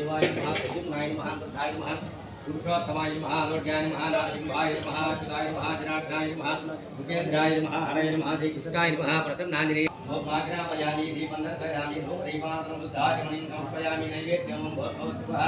వాసుదేవాయ నమః ప్రద్యుమ్నాయ నమః అంతర్ధాయ నమః పురుషోత్తమాయ నమః ఆరోగ్యాయ నమః నారసింహాయ నమః అచ్యుతాయ నమః జనార్దనాయ నమః ముఖేంద్రాయ నమః హరయ నమః శ్రీకృష్ణాయ నమః ప్రసన్నాంజనేయ భోగ్రాపయామి దీపం దర్శయామి ధూపదీపానం బుద్ధాచమణిం సమర్పయామి నైవేద్యం భోగవస్తుభ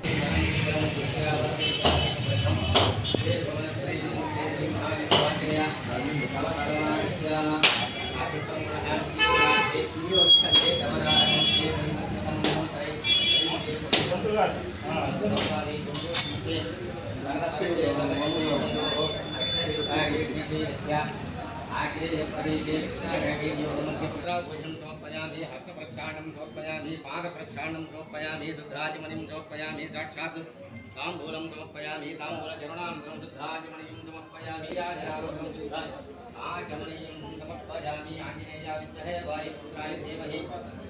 సమర్పయామి హస్తప్రక్షాళనం సమర్పయామి పాదప్రక్షాళనం సమర్పయామి రుద్రాజమణిం సమర్పయామి సాక్షాత్ తాంబూలం సమర్పయామి తాంబూలచరణాం శుద్ధాజమణిం సమర్పయామి ఆచమణీయం సమర్పయామి ఆంజనేయ విద్మహే వాయుపుత్రాయ ధీమహి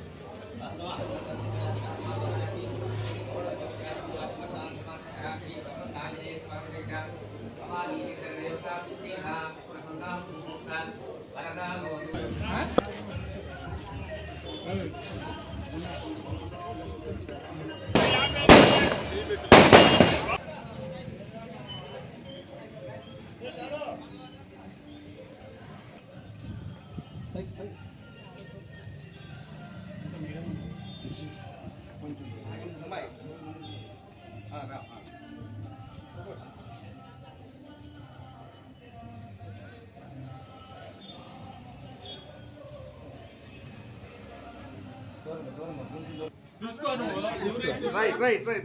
రైట్ రైట్ రైట్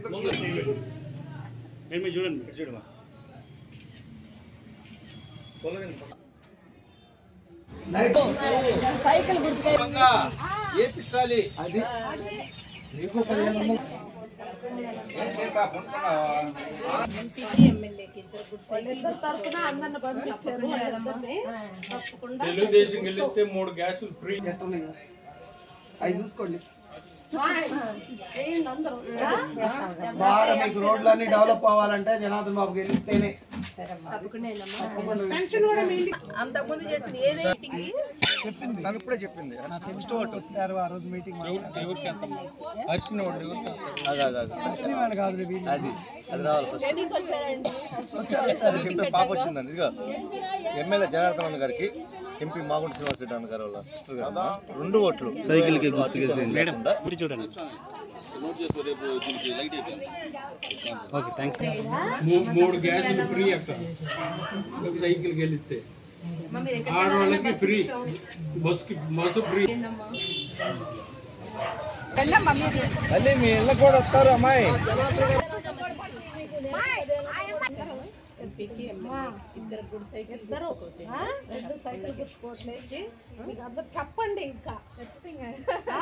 మీరు చూడండి చూడమా సైకిల్ గుర్తుకే ఏపించాలి అది నీకు పదిహేను ఏం చేత పుట్టుకున్నావా వాళ్ళిద్దరి తరపున అందరిని పంపించారు వాళ్ళిద్దరిని తప్పకుండా తెలుగుదేశం గెలిస్తే మూడు గ్యాసులు ఫ్రీ అవి చూసుకోండి చేయండి అందరూ బాగా మీకు రోడ్లన్నీ డెవలప్ అవ్వాలంటే జనార్దన్ బాబు గెలిస్తేనే పెన్షన్ కూడా మీ అంతకుముందు చేసిన ఏదైతే చెప్పింది తను ఇప్పుడే చెప్పింది నెక్స్ట్ ఓటు వచ్చారు ఆ రోజు మీటింగ్ ఎవరికి అర్చిన వాళ్ళు ఎవరికి అది అది అది వాళ్ళు కాదు వీళ్ళు. అది అది రావాలి ఫస్ట్ ఎందుకు వచ్చారండి అది చెప్పే పాప వచ్చిందండి ఇదిగో ఎమ్మెల్యే జనార్దన్ గారికి ఎంపీ మాగుంట శ్రీనివాస్ రెడ్డి అన్న గారు వాళ్ళ సిస్టర్ గారు రెండు ఓట్లు సైకిల్ కి మేడం చూడండి ఓకే థ్యాంక్ యూ మూ- మూడు గ్యాసులు ఫ్రీ అక్కడ సైకిల్ గెలిస్తే ఆడవాళ్ళకి ఫ్రీ బస్కి బస్సు ఫ్రీ మళ్ళీ మీ ఇళ్ళ కూడా వస్తారు అమ్మాయి ఎంపీకి ఎమ్మెల్యే ఇద్దరు గుడి సైకిల్ ఇద్దరు ఆ? రెండు సైకిల్ గిఫ్ట్ కోట్లు వేసి మీకు అందరు చెప్పండి ఇంకా ఆ?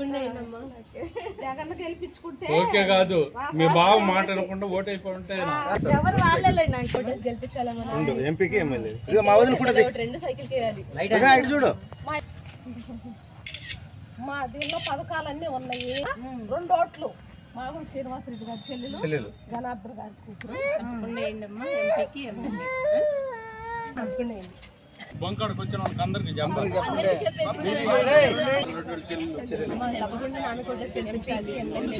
జగన్ గెలిపించుకుంటే ఓకే కాదు మీ బావ మాట అనకుండా ఓటైపోయి ఎవరు వాళ్ళలో నాకు ఫోటోస్ గెలిపించాలమ్మా ఎంపీకి ఎమ్మెల్యే ఇదిగో మా వదిన కూడా రెండు సైకిల్ కి అది ఇటు చూడు మా దీనిలో పథకాలన్నీ ఉన్నాయి రెండు ఓట్లు మామూలు శ్రీనివాసరెడ్డి గారి చెల్లెలు చెల్లెలు జనార్దన్ గారి కూతురు తప్పకుండా అమ్మా ఎంపీకి ఎమ్మెల్యే తప్పకుండా బొంకాడికి వచ్చిన వాళ్ళకి అందరికి చెప్పాలి అందరికీ చెప్పేసి తప్పకుండా నాన్న ఫోటోస్ గెలిపించాలి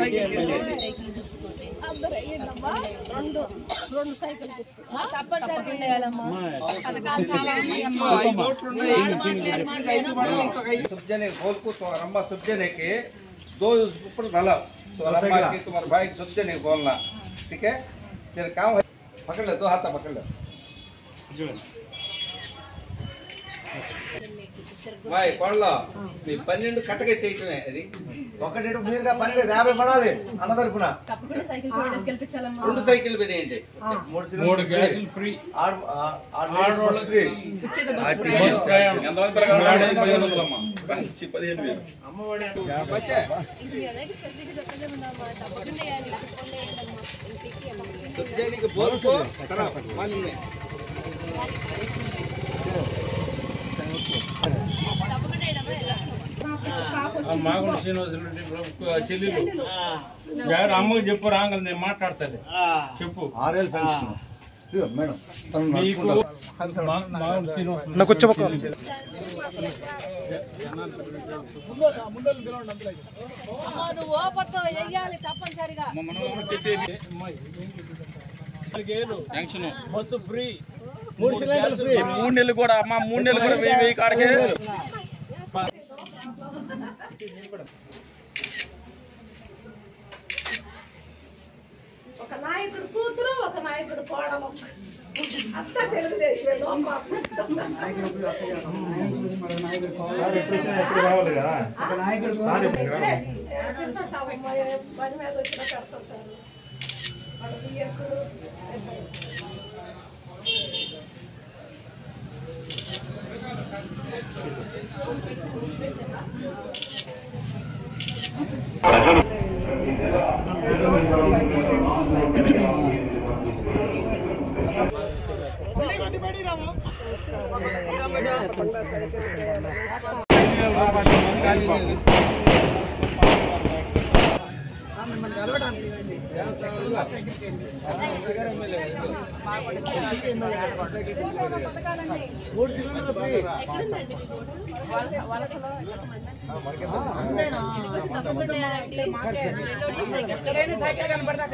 అందరూ వేయండమ్మా రెండు రెండు సైకిల్ గిఫ్ట్ తప్పనిసరిగా ఉండాలమ్మా పథకాలు చాలా ఉన్నాయమ్మా ఐదు ఓట్లు ఉన్నాయి ఐదు పడవ ఇంకొక ఐదు सब्जने खोल को तो रंबा सब्जने के दो ऊपर डाला तो रंबा के तुम्हारे भाई सब्जने खोलना ठीक है तेरे काम है पकड़ ले दो हाथ पकड़ ले చూడండి भाई पढ़ लो మీ పన్నెండు కట్టగట్టేయటమే అది ఒకటి మీరుగా పన్నెండు యాభై పడాలి అన్న తరపున తప్పకుండా సైకిల్ ఫోటోస్ గెలిపించాలమ్మా రెండు సైకిల్ పెరిగింది మూడు సిలిండర్లు మూడు free. గ్యాసులు ఫ్రీ ఆడ- ఆ- ఆడ బస్ free. బస్ ప్రయాణం ఇది అలాగే స్పెసిఫిక్ చెప్పలేమమ్మా తప్పకుండా వేయాలి తప్పకుండా వేయాలమ్మా ఎంపీకి ఎమ్మెల్యే సబ్జెక్ట్ బోల్కో కరా మాలూమ్ है తప్పకుండా వేయడమ్మా వెళ్ళాలి మాగుండ శ్రీనివాస రెడ్డి ప్రభుత్వ చెల్లెలు వేరే అమ్మకి చెప్పు రాగల నేను మాట్లాడతాను చెప్పు ఆరేళ్ళు పెన్షన్ మేడం తను మీకు నడుచుకుంటా మా- మామూలు శ్రీనివాస్ నాకు వచ్చే పక్క అమ్మా నువ్వు ఓపతో వెయ్యాలి తప్పనిసరిగా బస్సు ఫ్రీ మూడు సిలిండర్లు ఫ్రీ మూడు నెలలు కూడా అమ్మా మూడు నెలలు కూడా వెయ్యి వెయ్యి కాడికే ఒక నాయకుడు కూతురు ఒక నాయకుడు కోడలు అంతా తెలుగుదేశమే లోపల ఇక్కడే, తింటుంటాము. మా పని మీద వచ్చిన పెడుతుంటారు వాడు బియ్యకుడు ఎక్కడుందండి మీ బోర్డు? వాళ్ళ- వాళ్ళకి ఎందుకు తప్పకుండా వేయాలండి? రెండోట్లు సైకిల్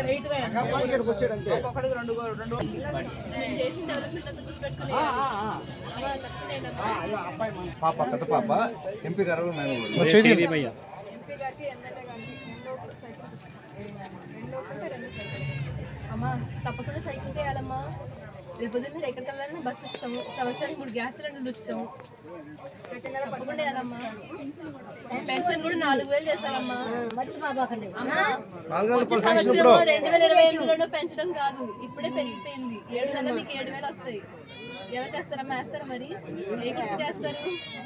మేము చేసిన డెవలప్మెంట్ అంతా గుర్తుపెట్టుకోలేదు అమ్మా, తప్పకుండా వేయండి అమ్మా. పాప పెద్ద పాప ఎంపీ గారు నేను ఎంపీ గారికి ఎమ్మెల్యే గారికి రెండో సైకిల్ రెండో ఒకటి రెండు సైకిల్ అమ్మా తప్పకుండా సైకిల్ వేయాలమ్మా రేపు పొద్దున్న మీరు ఎక్కడికి వెళ్ళాలన్నా బస్సు ఉచితము సంవత్సరానికి మూడు గ్యాస్ సిలిండర్లు ఉచితము తప్పకుండా వేయాలమ్మా పెన్షన్ కూడా నాలుగు వేలు చేశారమ్మా అమ్మా వచ్చే సంవత్సరం రెండు వేల ఇరవై ఎనిమిదిలోనూ పెంచడం కాదు ఇప్పుడే పెరిగిపోయింది ఏడు నెలలు మీకు ఏడు వేలు వస్తాయి ఎవరికి వేస్తారమ్మా వేస్తారా మరి ఏ గుర్తుకి వేస్తారు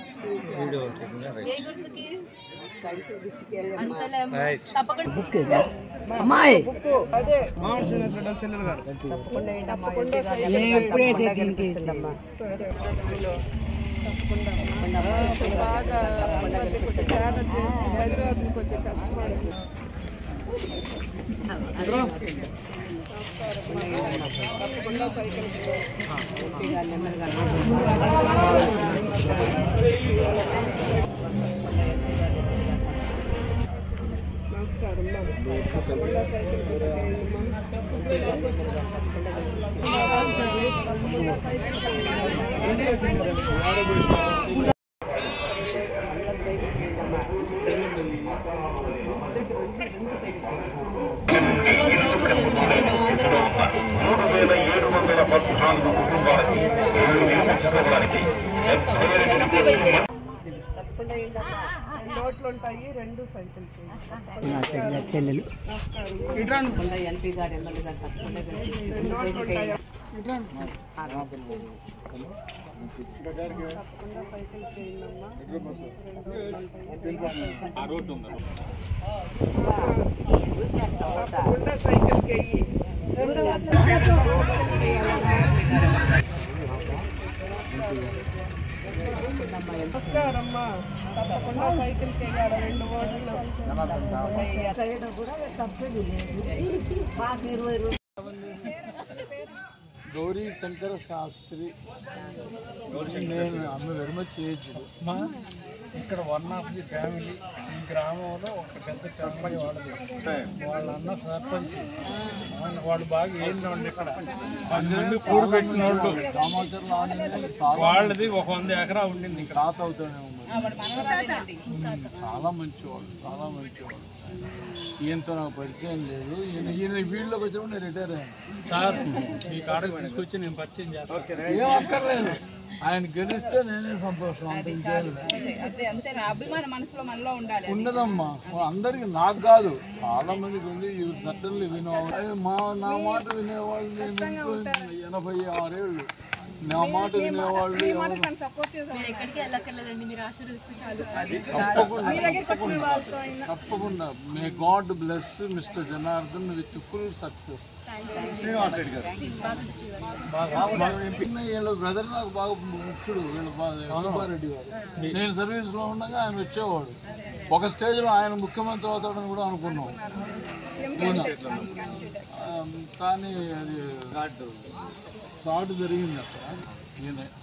ఏ గుర్తుకి అంతలే అమ్మా. తప్పకుండా నోట్లు ఉంటాయి రెండు సైకిల్స్ తప్పకుండా సైకిల్కి వెయ్యి నమస్కారం అమ్మా తప్పకుండా సైకిల్కి వెయ్యాలి రెండు ఓట్లు గౌరీ శంకర శాస్త్రి నేను ఆమె వెరీ మచ్ ఏజ్డ్ మా ఇక్కడ వన్ ఆఫ్ ది ఫ్యామిలీ ఈ గ్రామంలో ఒక పెద్ద ఫ్యామిలీ వాళ్ళది వాళ్ళ అన్న సర్పంచ్ ఆయన వాళ్ళు బాగా ఏంటి ఉండి ఇక్కడ పది మంది కూడు పెట్టిన వాళ్ళు వాళ్ళది ఒక వంద ఎకరా ఉండింది ఇక్కడ రాత అవుతూనే ఉంది చాలా మంచివాళ్ళు చాలా మంచివాళ్ళు ఈయనతో నాకు పరిచయం లేదు ఈయన ఈయన వీళ్ళకి వచ్చినప్పుడు నేను రిటైర్ అయ్యాను సార్ మీ కాడకు తీసుకొచ్చి నేను పరిచయం చేస్తాను ఏం అక్కర్లేదు ఆయన గెలిస్తే నేనే సంతోషం అంత ఇంకేం లేదు. ఉండదమ్మా అందరికి నాకు కాదు చాలా మందికి ఉంది ఇవి సడన్లీ వినేవాళ్ళు మా నా మాట వినేవాళ్ళు నేను ఎనభై ఆరేళ్ళు నా మాట వినేవాళ్ళు ఎవరు- మీరు ఎక్కడికి వెళ్ళక్కర్లేదండి మీరు ఆశీర్వదిస్తే చాలు తప్పకుండా తప్పకుండా తప్పకుండా may god bless mister Janardhan with full success Srinivas Reddy garu Srinivas వీళ్ళ బ్రదర్ నాకు బాగా ముఖ్యుడు వీళ్ళ సుబ్బారెడ్డి గారు నేను సర్వీస్ లో ఉండగా ఆయన వచ్చేవాడు ఒక స్టేజ్లో ఆయన ముఖ్యమంత్రి అవుతాడని కూడా అనుకున్నాం ఆ, కానీ అది ఫ్రాడ్ జరిగింది అక్కడ ఈయన